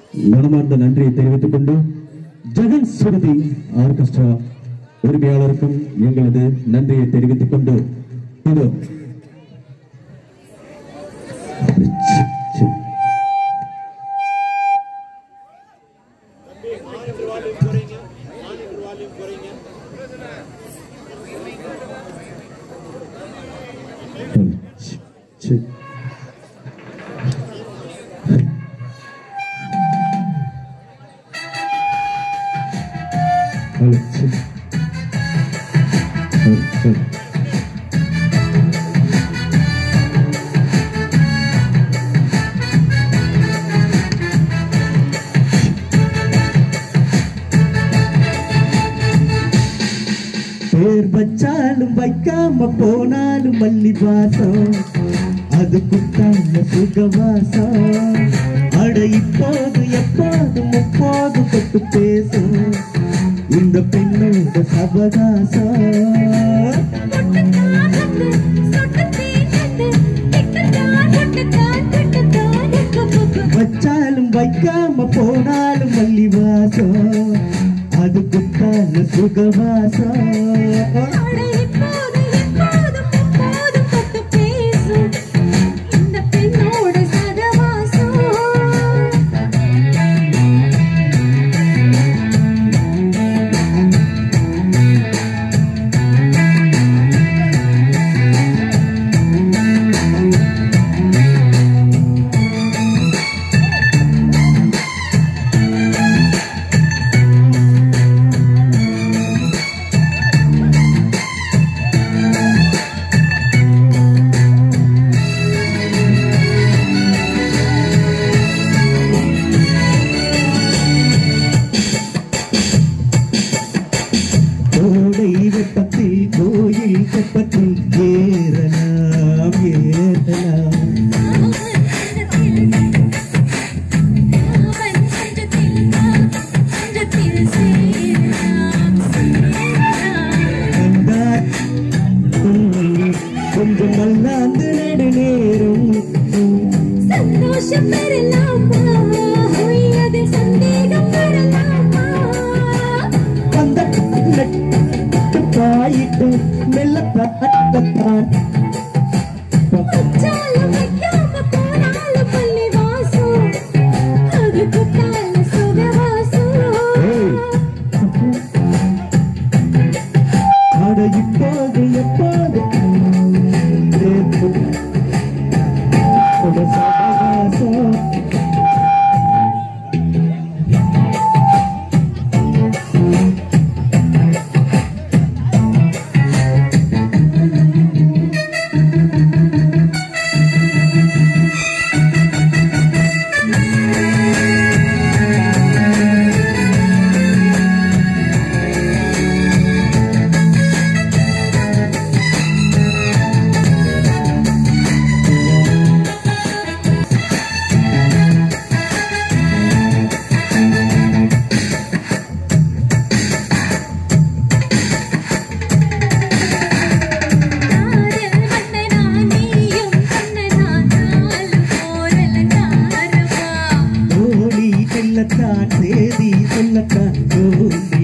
மனமார்ந்த நன்றியை தெரிவித்துக் கொண்டு ஜெகன் சுருதி ஆர்கெஸ்ட்ரா உரிமையாளருக்கும் எங்களது நன்றியை தெரிவித்துக் கொண்டு இதோ சி, சி. சி, சி. ஹலோ சி. சரி, சரி. பேர் வச்சாலும் வைக்காம போனாலும் மல்லி வாசம் அது குத்தாம சுகவாசம் அட இப்போது எப்போது முப்போது கொட்டு பேசும் இந்த பெண்ணோட சபகாசம் வச்சாலும் வைக்காம போனாலும் மல்லி வாசம் அது குத்தால சுகவாசம் கோடை வெப்பத்தில் கோயில் தெப்பத்தில் ஏறலாம் ஏறலாம் கண்டார் உம், கொஞ்சம் மல்லாந்து நெடு நேரம் சந்தோஷம் பெறலாமா அதில் சந்தேகம் வரலாமா வந்த நட்டு பாயிட்டு மெல்ல பார்த்தத்தான் வச்சாலும் வைக்காம போனாலும் பள்ளி வாசம் அது குத்தால சுகவாசம் அட இப்போது எப்போது கேட்கும் ஒரு சவகாசம் காதல் வந்தனா நீயும் கண்ணனா நாலு போரல தாரவா ஓடி செல்லத்தான் சேதி சொல்லத்தான் ஓடி